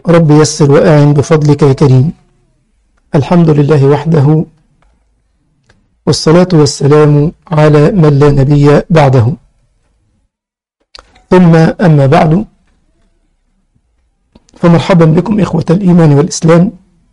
رب يسر وأعن بفضلك يا كريم الحمد لله وحده والصلاة والسلام على من لا نبي بعده ثم أما بعد فمرحبا بكم إخوة الإيمان والإسلام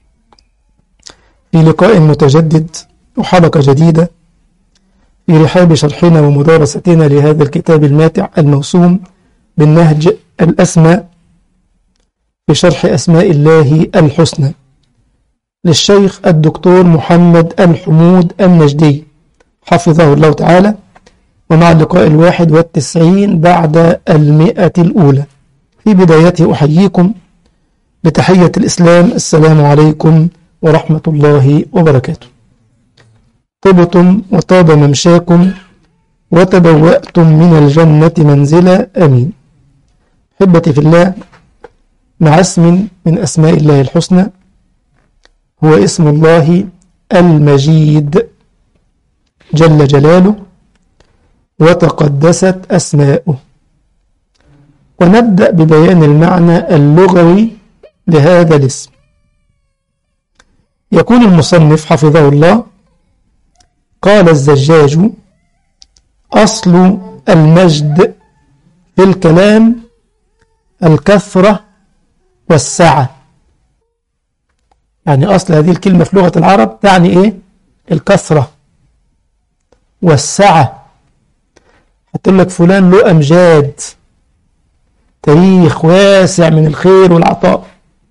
في لقاء متجدد وحلقة جديدة في رحاب شرحنا ومدارستنا لهذا الكتاب الماتع الموسوم بالنهج الأسمى في شرح أسماء الله الحسنى للشيخ الدكتور محمد الحمود النجدي حفظه الله تعالى ومع اللقاء الواحد والتسعين بعد المئة الأولى في بدايته أحييكم بتحية الإسلام السلام عليكم ورحمة الله وبركاته طبتم وطاب ممشاكم وتبوأتم من الجنة منزلا أمين حبتي في الله مع اسم من أسماء الله الحسنى هو اسم الله المجيد جل جلاله وتقدست أسماؤه ونبدأ ببيان المعنى اللغوي لهذا الاسم يقول المصنف حفظه الله قال الزجاج أصل المجد في الكلام الكثرة والسعة يعني أصل هذه الكلمة في لغة العرب تعني إيه الكثرة والسعة هتقول لك فلان له أمجاد تاريخ واسع من الخير والعطاء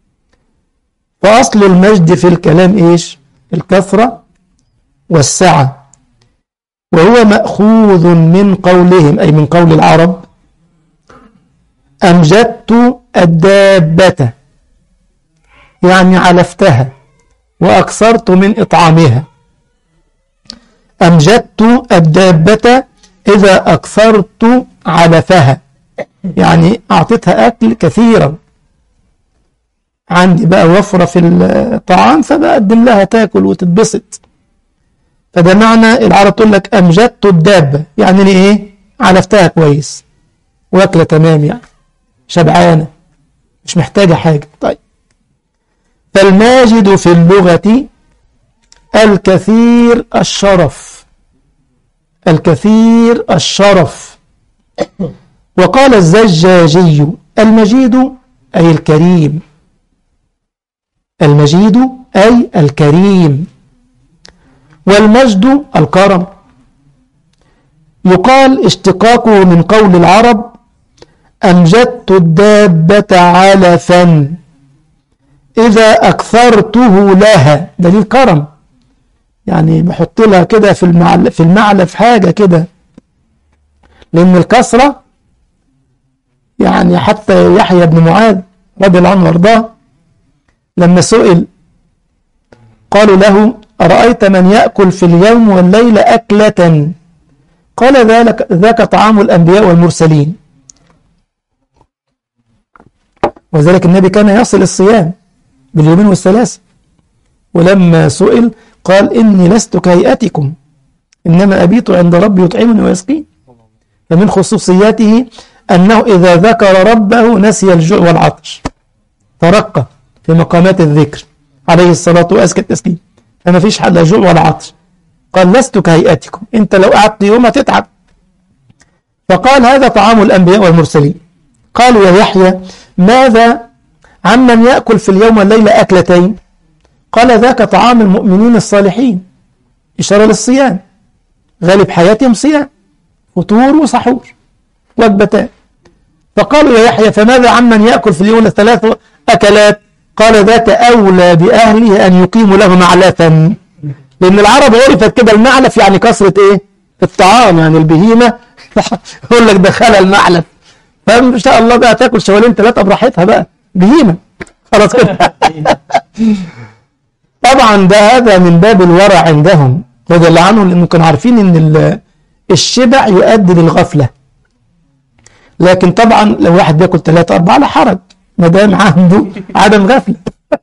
فأصل المجد في الكلام إيش الكثرة والسعة وهو مأخوذ من قولهم أي من قول العرب أمجدت الدابة يعني علفتها وأكثرت من إطعامها أمجدت الدابة إذا أكثرت علفها يعني أعطيتها أكل كثيرا عندي بقى وفرة في الطعام فبقدم لها تاكل وتتبسط فده معنى العرب تقول لك أمجدت الدابة يعني إيه علفتها كويس واكلة تمام يعني شبعانة مش محتاجة حاجة طيب فالماجد في اللغة الكثير الشرف الكثير الشرف وقال الزجاجي المجيد أي الكريم المجيد أي الكريم والمجد الكرم يقال اشتقاقه من قول العرب أمجدت الدابة علفا إذا أكثرته لها دليل كرم يعني بحط لها كده في المعل في المعلف حاجة كده لأن الكسرة يعني حتى يحيى بن معاذ رضي الله عنه وارضاه لما سئل قالوا له أرأيت من يأكل في اليوم والليلة أكلة قال ذلك ذاك طعام الأنبياء والمرسلين وذلك النبي كان يصل الصيام باليومين والثلاثة ولما سئل قال إني لست كهيئتكم إنما أبيت عند ربي يطعمني ويسقين فمن خصوصياته أنه إذا ذكر ربه نسي الجوع والعطش ترقى في مقامات الذكر عليه الصلاة وأزكى التسليم فما فيش لا جوع ولا عطش قال لست كهيئتكم أنت لو قعدت يوم هتتعب فقال هذا طعام الأنبياء والمرسلين قالوا يا يحيى ماذا عمن يأكل في اليوم والليلة أكلتين قال ذاك طعام المؤمنين الصالحين إشارة للصيام غالب حياتهم صيام فطور وسحور وجبتان فقالوا يا يحيى فماذا عمن يأكل في اليوم ثلاث أكلات قال ذاك أولى بأهله أن يقيموا له معلفا لأن العرب عرفت كده المعلف يعني كثرة إيه الطعام يعني البهيمة يقول لك دخلها المعلف فإن شاء الله بقى تاكل شوالين ثلاثة براحتها بقى بهيمة خلاص كده طبعا ده هذا من باب الورع عندهم رضي الله عنهم لأنهم كانوا عارفين إن الشبع يؤدي للغفلة لكن طبعا لو واحد بياكل ثلاثة أربعة لا حرج ما دام عنده عدم غفلة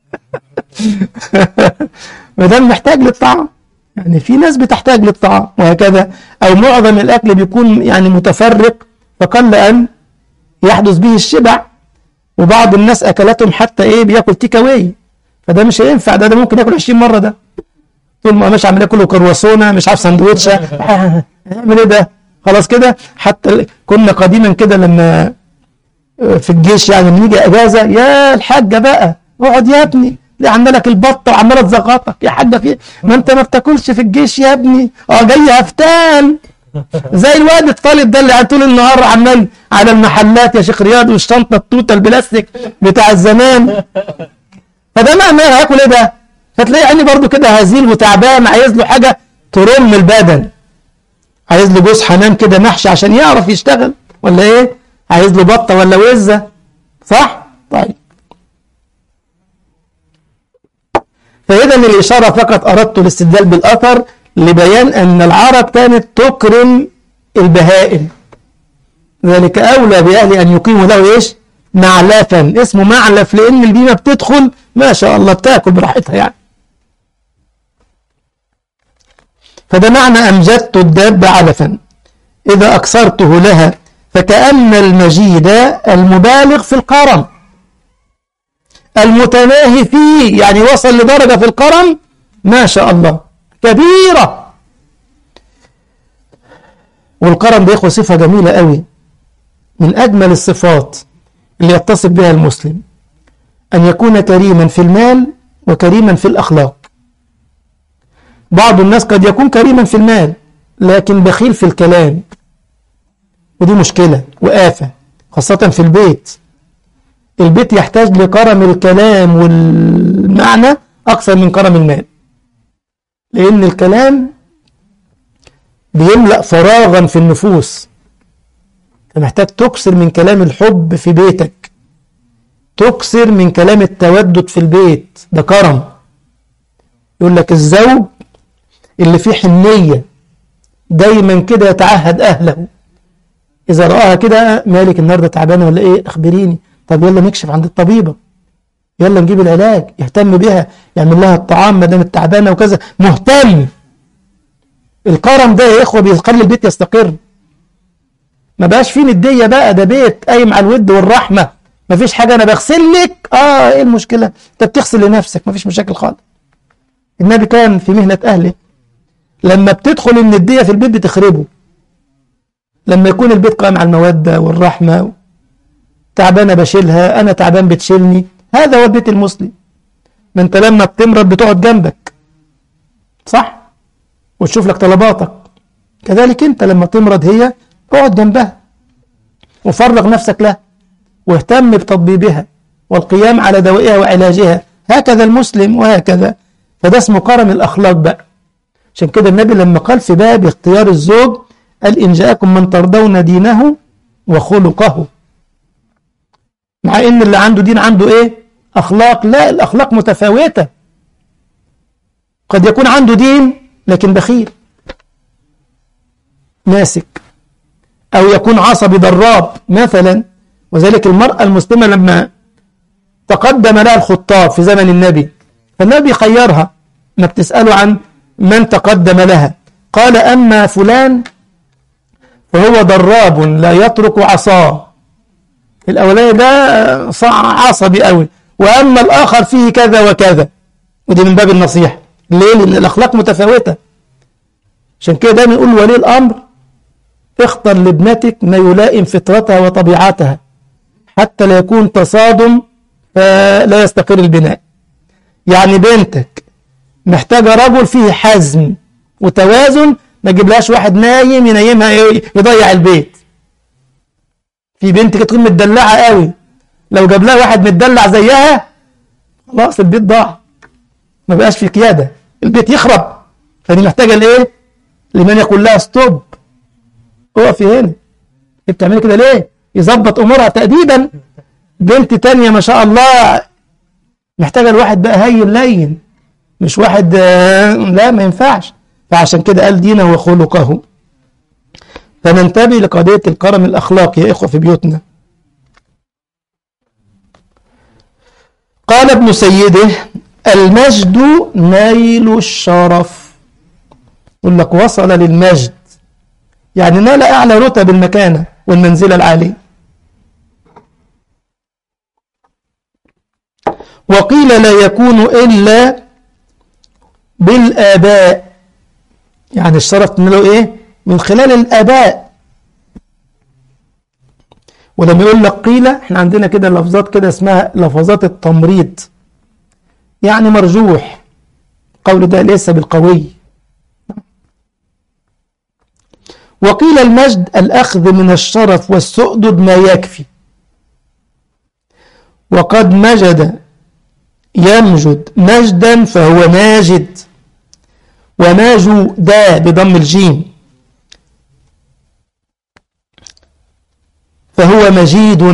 ما دام محتاج للطعام يعني في ناس بتحتاج للطعام وهكذا أو معظم الأكل بيكون يعني متفرق فقل أن يحدث به الشبع وبعض الناس اكلاتهم حتى ايه بياكل تيك اواي فده مش هينفع ده ده ممكن ياكل 20 مره ده طول ما مش عامل ياكل كرواسونه مش عارف سندوتشه يعمل ايه ده خلاص كده حتى كنا قديما كده لما في الجيش يعني لما نيجي اجازه يا الحاجه بقى اقعد يا ابني ليه عامله لك البطه وعماله تزغطك يا حاجه في ما انت ما بتاكلش في الجيش يا ابني اه جاي هفتان زي الواد الطالب ده اللي طول النهار عمال على المحلات يا شيخ رياض والشنطه التوته البلاستيك بتاع الزمان فده معناه هياكل ايه ده؟ فتلاقي عيني برضو كده هزيل وتعبان عايز له حاجه ترم البدن عايز له جوز حمام كده محشي عشان يعرف يشتغل ولا ايه؟ عايز له بطه ولا وزه صح؟ طيب فإذا الإشارة فقط أردت الاستدلال بالأثر لبيان أن العرب كانت تكرم البهائم ذلك أولى بأهل أن يقيموا له إيش معلفا اسمه معلف لأن البيمة بتدخل ما شاء الله بتاكل براحتها يعني فده معنى أمجدت الدابة علفا إذا أكثرته لها فكأن المجيد المبالغ في الكرم المتناهي فيه يعني وصل لدرجة في الكرم ما شاء الله كبيرة والكرم ده صفة جميلة قوي من أجمل الصفات اللي يتصف بها المسلم أن يكون كريما في المال وكريما في الأخلاق بعض الناس قد يكون كريما في المال لكن بخيل في الكلام ودي مشكلة وآفة خاصة في البيت البيت يحتاج لكرم الكلام والمعنى أكثر من كرم المال لأن الكلام بيملأ فراغا في النفوس فمحتاج تكسر من كلام الحب في بيتك تكسر من كلام التودد في البيت ده كرم يقول لك الزوج اللي فيه حنية دايما كده يتعهد أهله إذا رآها كده مالك النهارده تعبانة ولا إيه أخبريني طب يلا نكشف عند الطبيبة يلا نجيب العلاج يهتم بها يعمل لها الطعام ما دامت تعبانة وكذا مهتم الكرم ده يا إخوة بيخلي البيت يستقر ما بقاش فيه ندية بقى ده بيت قايم على الود والرحمة ما فيش حاجة أنا بغسل لك آه إيه المشكلة أنت بتغسل لنفسك ما فيش مشاكل خالص النبي كان في مهنة أهله لما بتدخل الندية في البيت بتخربه لما يكون البيت قائم على المودة والرحمة تعبانة بشيلها أنا تعبان بتشيلني هذا هو البيت المسلم ما أنت لما بتمرض بتقعد جنبك صح وتشوف لك طلباتك كذلك أنت لما تمرض هي اقعد جنبها وفرغ نفسك لها واهتم بتطبيبها والقيام على دوائها وعلاجها هكذا المسلم وهكذا فده اسمه كرم الأخلاق بقى عشان كده النبي لما قال في باب اختيار الزوج قال إن جاءكم من ترضون دينه وخلقه مع إن اللي عنده دين عنده إيه أخلاق لا الأخلاق متفاوتة قد يكون عنده دين لكن بخيل ماسك أو يكون عصبي ضراب مثلا وذلك المرأة المسلمة لما تقدم لها الخطاب في زمن النبي فالنبي خيرها ما بتسأله عن من تقدم لها قال أما فلان فهو ضراب لا يترك عصاه الأولاني ده عصبي قوي وأما الآخر فيه كذا وكذا ودي من باب النصيحة ليه؟ لأن الأخلاق متفاوتة عشان كده دايما نقول ولي الأمر اختر لابنتك ما يلائم فطرتها وطبيعتها حتى لا يكون تصادم فلا يستقر البناء يعني بنتك محتاجة رجل فيه حزم وتوازن ما يجيبلهاش واحد نايم ينيمها يضيع البيت في بنت كده تكون متدلعة قوي لو جاب لها واحد متدلع زيها خلاص البيت ضاع ما بقاش في قيادة البيت يخرب فدي محتاجة لايه لمن يقول لها ستوب اقفي هنا انت بتعملي كده ليه يظبط امورها تأديبا بنت تانية ما شاء الله محتاجة الواحد بقى هين لين مش واحد لا ما ينفعش فعشان كده قال دينه وخلقه فننتبه لقضية الكرم الأخلاقي يا إخوة في بيوتنا قال ابن سيده المجد نيل الشرف يقول لك وصل للمجد يعني نال أعلى رتب المكانة والمنزلة العالية وقيل لا يكون إلا بالآباء يعني الشرف تناله إيه من خلال الآباء ولما يقول لك قيل احنا عندنا كده لفظات كده اسمها لفظات التمريض يعني مرجوح قول ده ليس بالقوي وقيل المجد الأخذ من الشرف والسؤدد ما يكفي وقد مجد يمجد مجدا فهو ماجد وماجودا بضم الجيم فهو مجيد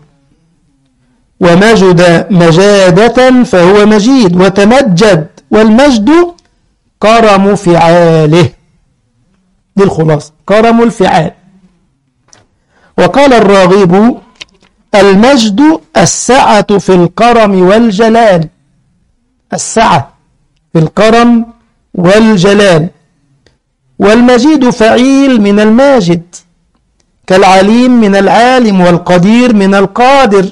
ومجد مجادة فهو مجيد وتمجد والمجد كرم فعاله دي الخلاصة كرم الفعال وقال الراغب المجد السعة في الكرم والجلال السعة في الكرم والجلال والمجيد فعيل من الماجد كالعليم من العالم والقدير من القادر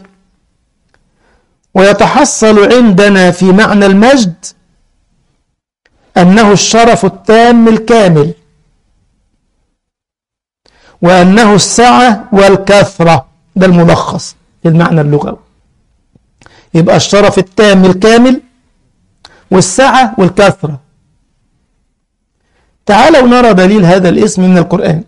ويتحصل عندنا في معنى المجد أنه الشرف التام الكامل وأنه السعة والكثرة ده الملخص في المعنى اللغوي يبقى الشرف التام الكامل والسعة والكثرة تعالوا نرى دليل هذا الاسم من القرآن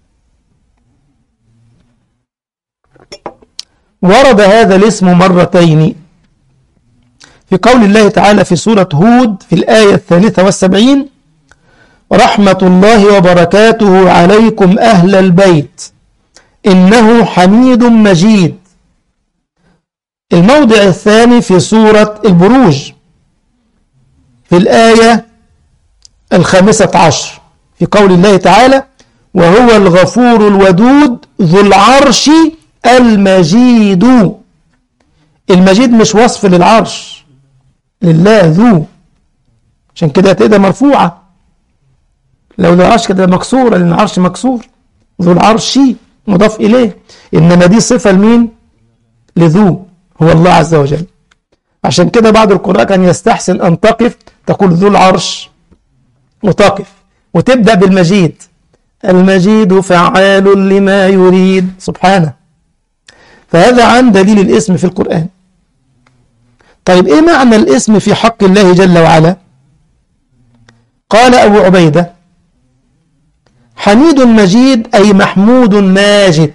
ورد هذا الاسم مرتين في قول الله تعالى في سورة هود في الآية الثالثة والسبعين رحمة الله وبركاته عليكم أهل البيت إنه حميد مجيد الموضع الثاني في سورة البروج في الآية الخامسة عشر في قول الله تعالى وهو الغفور الودود ذو العرش المجيد المجيد مش وصف للعرش لله ذو عشان كده تبقى مرفوعة لو العرش كده مكسورة لأن العرش مكسور ذو العرش مضاف إليه إنما دي صفة لمين لذو هو الله عز وجل عشان كده بعض القراء كان يستحسن أن تقف تقول ذو العرش وتقف وتبدأ بالمجيد المجيد فعال لما يريد سبحانه فهذا عن دليل الاسم في القرآن طيب ايه معنى الاسم في حق الله جل وعلا قال أبو عبيدة حميد مجيد أي محمود ماجد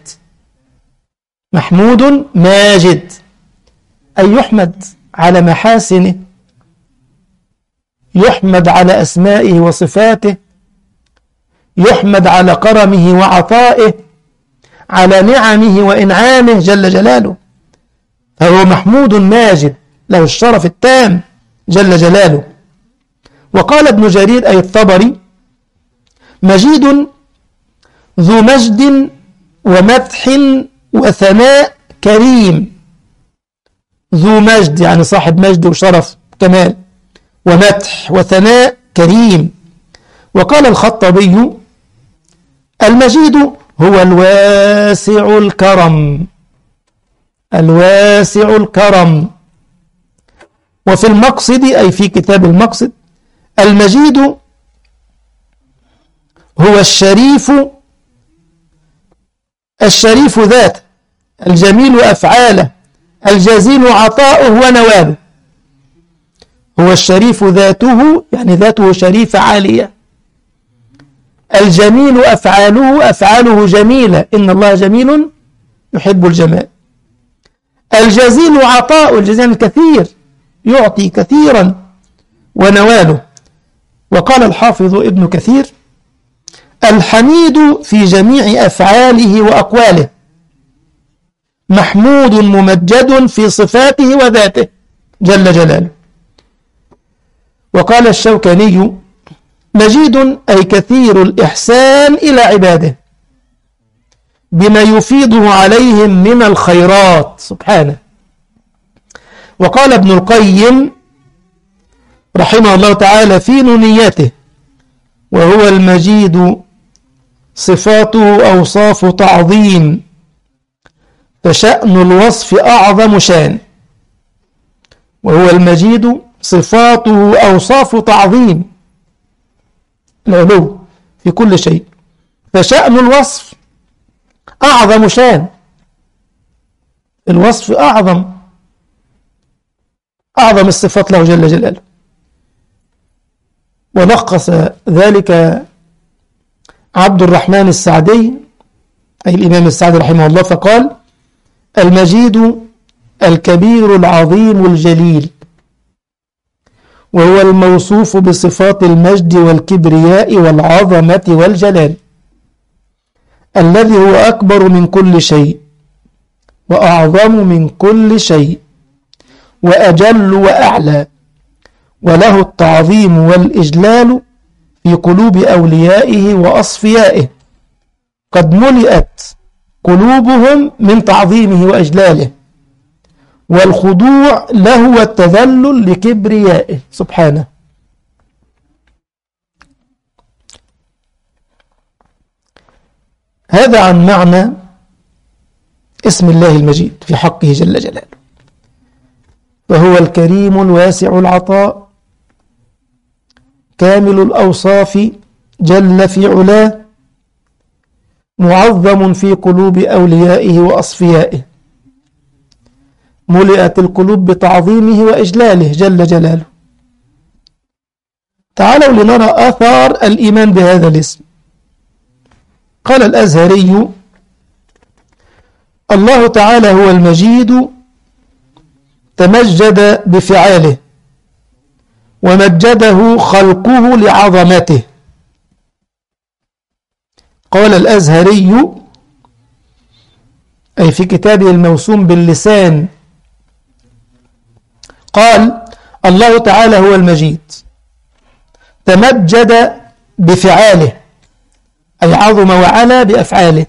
محمود ماجد أي يحمد على محاسنه يحمد على أسمائه وصفاته يحمد على كرمه وعطائه على نعمه وإنعامه جل جلاله فهو محمود ماجد له الشرف التام جل جلاله وقال ابن جرير أي الطبري مجيد ذو مجد ومدح وثناء كريم ذو مجد يعني صاحب مجد وشرف كمال ومدح وثناء كريم وقال الخطبي المجيد هو الواسع الكرم الواسع الكرم وفي المقصد أي في كتاب المقصد المجيد هو الشريف الشريف ذات الجميل أفعاله الجزيل عطاؤه ونواله هو الشريف ذاته يعني ذاته شريفة عالية الجميل أفعاله أفعاله جميلة إن الله جميل يحب الجمال الجزيل عطاء الجزيل الكثير يعطي كثيرا ونواله وقال الحافظ ابن كثير الحميد في جميع أفعاله وأقواله محمود ممجد في صفاته وذاته جل جلاله وقال الشوكاني مجيد أي كثير الإحسان إلى عباده بما يفيضه عليهم من الخيرات سبحانه وقال ابن القيم رحمه الله تعالى في نونيته وهو المجيد صفاته أوصاف تعظيم فشأن الوصف أعظم شان وهو المجيد صفاته أوصاف تعظيم العلو في كل شيء فشأن الوصف أعظم شان الوصف أعظم أعظم الصفات له جل جلاله ولخص ذلك عبد الرحمن السعدي أي الإمام السعدي رحمه الله فقال المجيد الكبير العظيم الجليل وهو الموصوف بصفات المجد والكبرياء والعظمة والجلال الذي هو أكبر من كل شيء وأعظم من كل شيء وأجل وأعلى وله التعظيم والإجلال في قلوب أوليائه وأصفيائه قد ملئت قلوبهم من تعظيمه وإجلاله والخضوع له والتذلل لكبريائه سبحانه هذا عن معنى اسم الله المجيد في حقه جل جلاله فهو الكريم الواسع العطاء كامل الأوصاف جل في علاه معظم في قلوب أوليائه وأصفيائه ملئت القلوب بتعظيمه وإجلاله جل جلاله تعالوا لنرى آثار الإيمان بهذا الاسم قال الأزهري الله تعالى هو المجيد تمجد بفعاله ومجده خلقه لعظمته قال الأزهري أي في كتابه الموسوم باللسان قال الله تعالى هو المجيد تمجد بفعاله أي عظم وعلى بأفعاله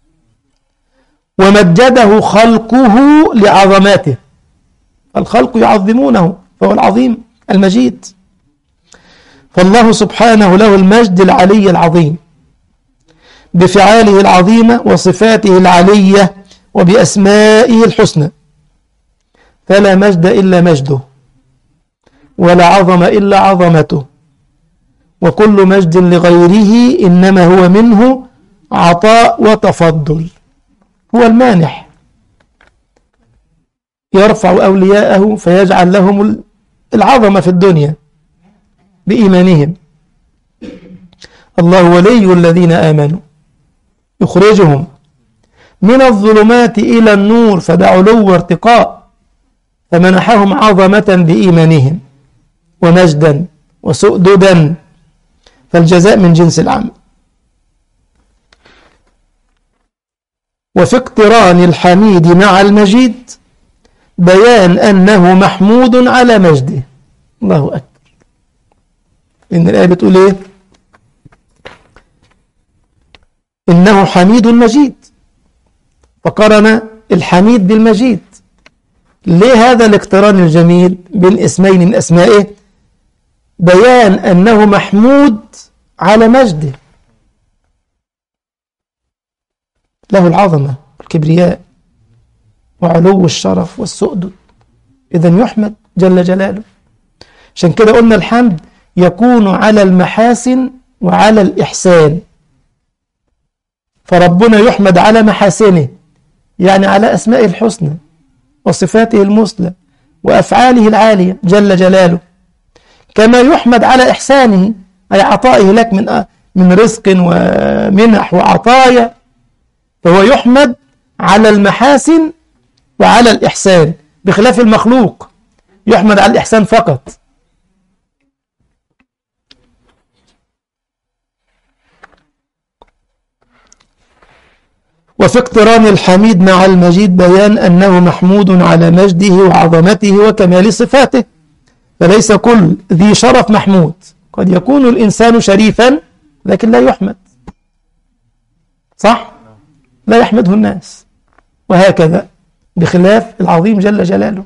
ومجده خلقه لعظماته الخلق يعظمونه فهو العظيم المجيد فالله سبحانه له المجد العلي العظيم بفعاله العظيمة وصفاته العلية وبأسمائه الحسنى فلا مجد إلا مجده ولا عظم إلا عظمته وكل مجد لغيره إنما هو منه عطاء وتفضل هو المانح يرفع أولياءه فيجعل لهم العظمة في الدنيا بإيمانهم الله ولي الذين آمنوا يخرجهم من الظلمات إلى النور فده علو وارتقاء فمنحهم عظمة بإيمانهم ومجدا وسؤددا فالجزاء من جنس العمل وفي اقتران الحميد مع المجيد بيان أنه محمود على مجده الله أكبر إن الآية بتقول إيه إنه حميد مجيد فقرن الحميد بالمجيد ليه هذا الاقتران الجميل بين اسمين من أسمائه بيان أنه محمود على مجده له العظمة والكبرياء وعلو الشرف والسؤدد إذا يحمد جل جلاله عشان كده قلنا الحمد يكون على المحاسن وعلى الإحسان فربنا يحمد على محاسنه يعني على أسمائه الحسنى وصفاته المثلى وأفعاله العالية جل جلاله كما يحمد على إحسانه أي عطائه لك من من رزق ومنح وعطايا فهو يحمد على المحاسن وعلى الإحسان بخلاف المخلوق يحمد على الإحسان فقط وفي اقتران الحميد مع المجيد بيان أنه محمود على مجده وعظمته وكمال صفاته فليس كل ذي شرف محمود قد يكون الإنسان شريفا لكن لا يحمد صح؟ لا يحمده الناس وهكذا بخلاف العظيم جل جلاله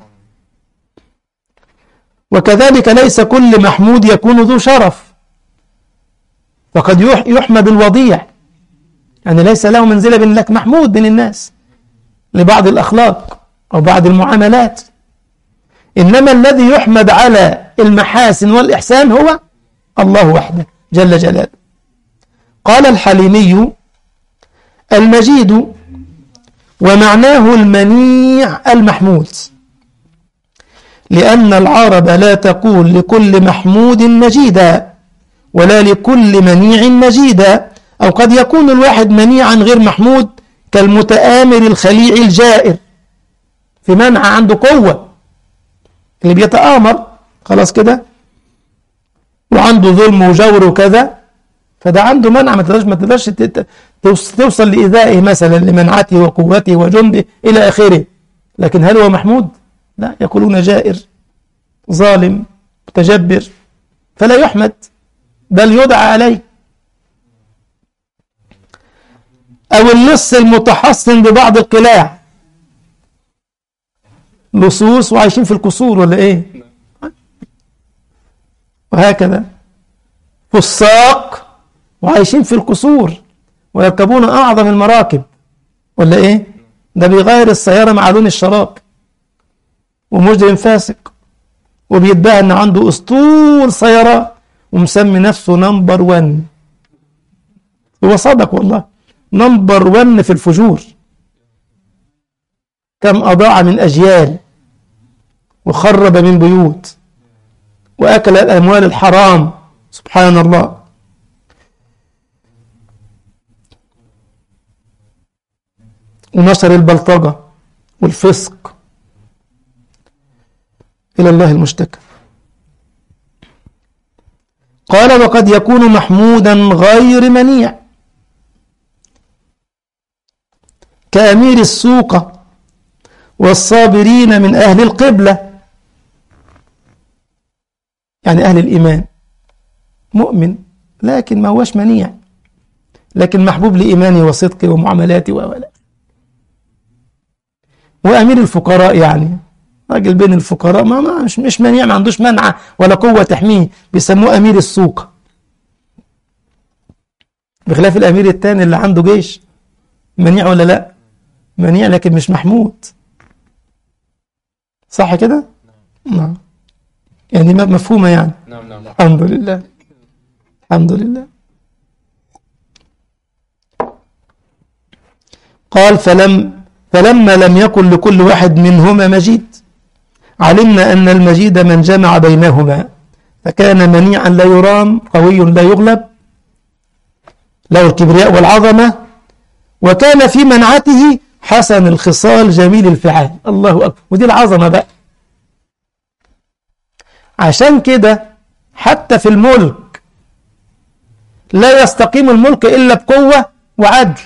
وكذلك ليس كل محمود يكون ذو شرف فقد يحمد الوضيع يعني ليس له منزلة بين لك محمود بين الناس لبعض الأخلاق أو بعض المعاملات إنما الذي يحمد على المحاسن والإحسان هو الله وحده جل جلاله قال الحليمي المجيد ومعناه المنيع المحمود لأن العرب لا تقول لكل محمود مجيدا ولا لكل منيع مجيدا أو قد يكون الواحد منيعا غير محمود كالمتآمر الخليع الجائر في منع عنده قوة اللي بيتآمر خلاص كده وعنده ظلم وجور وكذا فده عنده منع ما تقدرش ما تقدرش توصل لإيذائه مثلا لمنعته وقوته وجنده إلى آخره لكن هل هو محمود؟ لا يقولون جائر ظالم متجبر فلا يحمد بل يدعى عليه أو اللص المتحصن ببعض القلاع لصوص وعايشين في القصور ولا إيه وهكذا فساق وعايشين في القصور ويركبون أعظم المراكب ولا إيه ده بيغير السيارة مع لون الشراب ومجرم فاسق وبيدعي ان عنده اسطول سيارات ومسمي نفسه نمبر 1 هو صدق والله نمبر 1 في الفجور كم أضاع من أجيال وخرب من بيوت وأكل الأموال الحرام سبحان الله ونشر البلطجة والفسق إلى الله المشتكى قال وقد يكون محمودا غير منيع كأمير السوق والصابرين من أهل القبلة يعني أهل الإيمان مؤمن لكن ما هوش منيع لكن محبوب لإيمانه وصدقه ومعاملاته وأولا وأمير الفقراء يعني راجل بين الفقراء ما, ما مش مش منيع ما عندوش منع ولا قوة تحميه بيسموه أمير السوق بخلاف الأمير الثاني اللي عنده جيش منيع ولا لا منيع لكن مش محمود صح كده نعم يعني مفهومة يعني نعم نعم الحمد لله الحمد لله قال فلم فلما لم يكن لكل واحد منهما مجيد علمنا أن المجيد من جمع بينهما فكان منيعا لا يرام قوي لا يغلب له الكبرياء والعظمة وكان في منعته حسن الخصال جميل الفعال الله أكبر ودي العظمة بقى عشان كده حتى في الملك لا يستقيم الملك إلا بقوة وعدل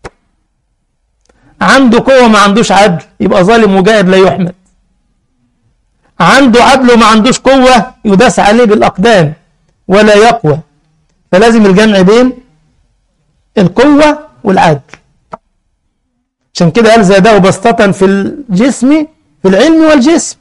عنده قوة ما عندوش عدل يبقى ظالم وجائر لا يحمد عنده عدل وما عندوش قوة يداس عليه بالأقدام ولا يقوى فلازم الجمع بين القوة والعدل عشان كده قال زاده بسطة في الجسم في العلم والجسم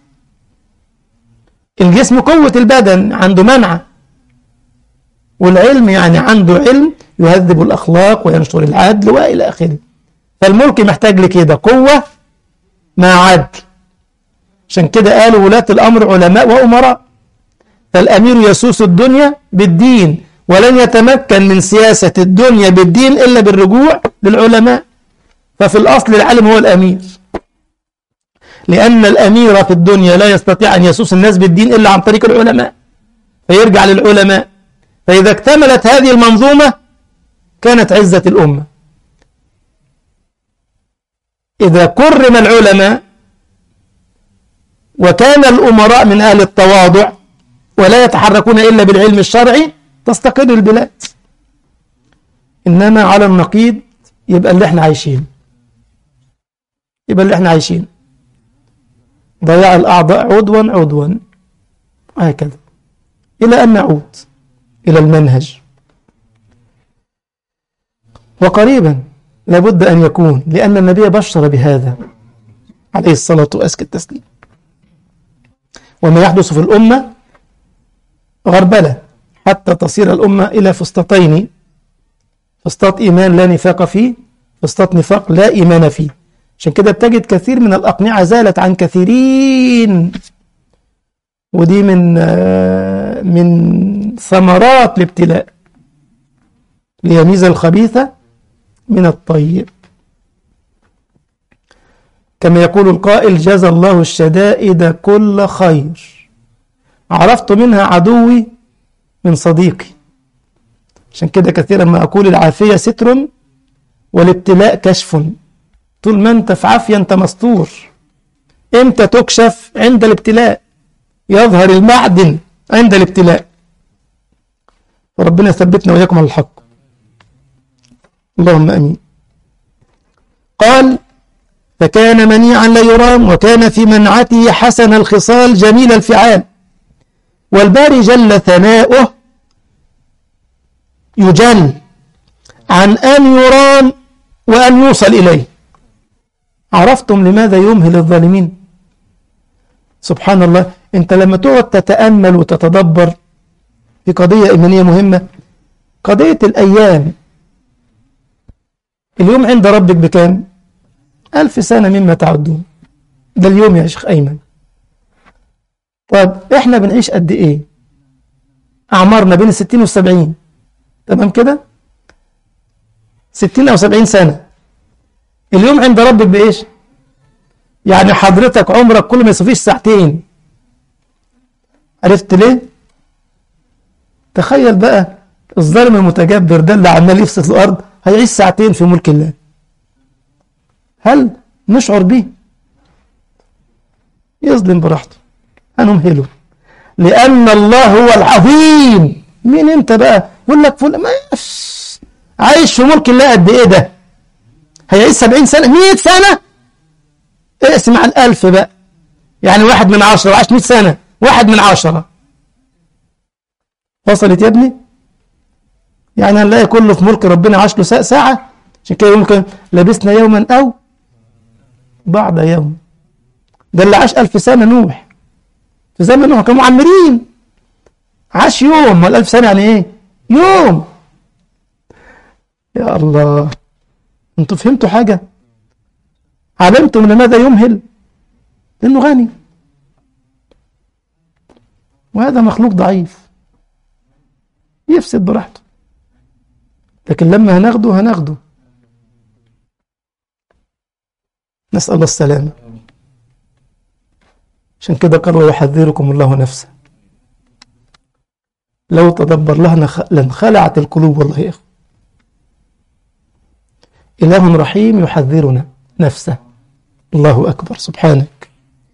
الجسم قوة البدن عنده منع والعلم يعني عنده علم يهذب الأخلاق وينشر العدل وإلى آخره فالملك محتاج لكده قوة مع عدل عشان كده قالوا ولاة الأمر علماء وأمراء فالأمير يسوس الدنيا بالدين ولن يتمكن من سياسة الدنيا بالدين إلا بالرجوع للعلماء ففي الأصل العالم هو الأمير لأن الأمير في الدنيا لا يستطيع أن يسوس الناس بالدين إلا عن طريق العلماء فيرجع للعلماء فإذا اكتملت هذه المنظومة كانت عزة الأمة إذا كرم العلماء وكان الأمراء من أهل التواضع ولا يتحركون إلا بالعلم الشرعي تستقر البلاد إنما على النقيض يبقى اللي احنا عايشين يبقى اللي احنا عايشين ضياع الأعضاء عضوا عضوا وهكذا إلى أن نعود إلى المنهج وقريبا لابد أن يكون لأن النبي بشر بهذا عليه الصلاة وأزكى التسليم وما يحدث في الأمة غربلة حتى تصير الأمة إلى فسطتين فسطاط إيمان لا نفاق فيه فسطاط نفاق لا إيمان فيه عشان كده بتجد كثير من الأقنعة زالت عن كثيرين ودي من من ثمرات الابتلاء ليميز الخبيث من الطيب كما يقول القائل جزى الله الشدائد كل خير عرفت منها عدوي من صديقي عشان كده كثيرا ما أقول العافية ستر والابتلاء كشف طول ما أنت في عافية أنت مستور إمتى تكشف عند الابتلاء يظهر المعدن عند الابتلاء وربنا يثبتنا وإياكم على الحق اللهم أمين قال فكان منيعا لا يرام وكان في منعته حسن الخصال جميل الفعال والباري جل ثناؤه يجل عن أن يرام وأن يوصل إليه عرفتم لماذا يمهل الظالمين سبحان الله انت لما تقعد تتأمل وتتدبر في قضية إيمانية مهمة قضية الأيام اليوم عند ربك بكام ألف سنة مما تعدون ده اليوم يا شيخ أيمن طب إحنا بنعيش قد إيه أعمارنا بين الستين والسبعين تمام كده ستين أو سبعين سنة اليوم عند ربك بإيش يعني حضرتك عمرك كل ما يصفيش ساعتين عرفت ليه تخيل بقى الظالم المتجبر ده اللي عمال يفسد الأرض هيعيش ساعتين في ملك الله هل نشعر به يظلم براحته هنمهله لأن الله هو العظيم مين انت بقى يقول لك فل... ما عايش في ملك الله قد ايه ده هيعيش 70 سنة 100 سنة اقسم على الألف بقى يعني واحد من عشرة وعاش 100 سنة واحد من عشرة وصلت يا ابني يعني هنلاقي كله في ملك ربنا عاش له ساعة عشان كده يمكن لبسنا يوما أو بعض يوم ده اللي عاش ألف سنة نوح في زمن نوح كانوا معمرين عاش يوم ما الألف سنة يعني إيه يوم يا الله انتوا فهمتوا حاجة علمتم لماذا يمهل لأنه غني وهذا مخلوق ضعيف يفسد براحته لكن لما هناخده هناخده نسأل الله السلامة عشان كده قال ويحذركم الله نفسه لو تدبر لها لانخلعت القلوب والله يا إخوة إله رحيم يحذرنا نفسه الله أكبر سبحانك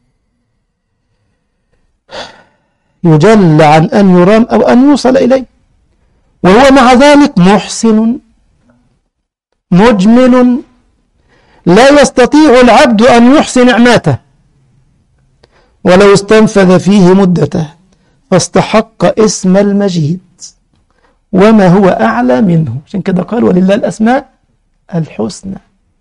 يجل عن أن يرام أو أن يوصل إليه وهو مع ذلك محسن مجمل لا يستطيع العبد أن يحصي نعمته ولو استنفذ فيه مدته فاستحق اسم المجيد وما هو أعلى منه عشان كده قال ولله الأسماء الحسنى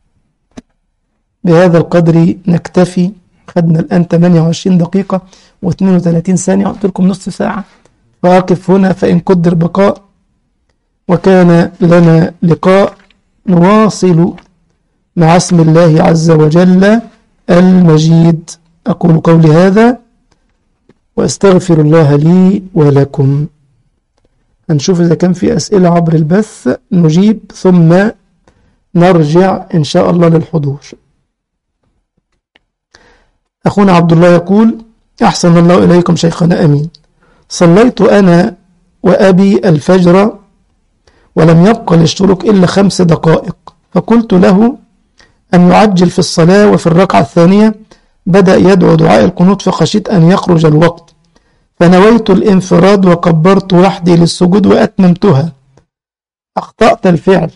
بهذا القدر نكتفي خدنا الآن 28 دقيقة و32 ثانية قلت لكم نصف ساعة فأقف هنا فإن قدر بقاء وكان لنا لقاء نواصل مع اسم الله عز وجل المجيد أقول قولي هذا وأستغفر الله لي ولكم هنشوف إذا كان في أسئلة عبر البث نجيب ثم نرجع إن شاء الله للحضور أخونا عبد الله يقول أحسن الله إليكم شيخنا أمين صليت أنا وأبي الفجر ولم يبق للشروق إلا خمس دقائق فقلت له أن يعجل في الصلاة وفي الركعة الثانية بدأ يدعو دعاء القنوت فخشيت أن يخرج الوقت فنويت الانفراد وكبرت وحدي للسجود وأتممتها أخطأت الفعل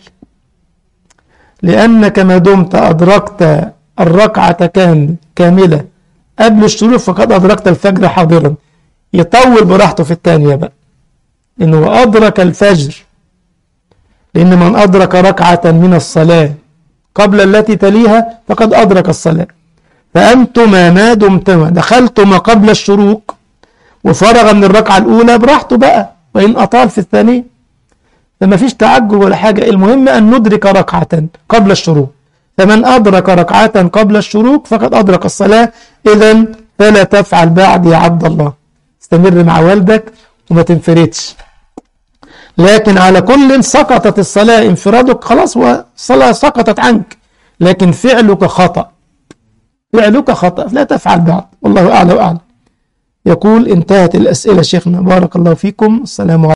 لأنك ما دمت أدركت الركعة كام كاملة قبل الشروق فقد أدركت الفجر حاضرا يطول براحته في الثانية بقى إنه أدرك الفجر لأن من أدرك ركعة من الصلاة قبل التي تليها فقد أدرك الصلاة فأنتما ما دمتما دخلتما قبل الشروق وفرغ من الركعة الأولى براحته بقى وإن أطال في الثانية فما فيش تعجل ولا حاجة المهم أن ندرك ركعة قبل الشروق فمن أدرك ركعة قبل الشروق فقد أدرك الصلاة إذا فلا تفعل بعد يا عبد الله استمر مع والدك وما تنفردش لكن على كل سقطت الصلاة انفرادك خلاص والصلاة سقطت عنك لكن فعلك خطأ فعلك خطأ لا تفعل بعد والله أعلى وأعلم يقول انتهت الأسئلة شيخنا بارك الله فيكم السلام عليكم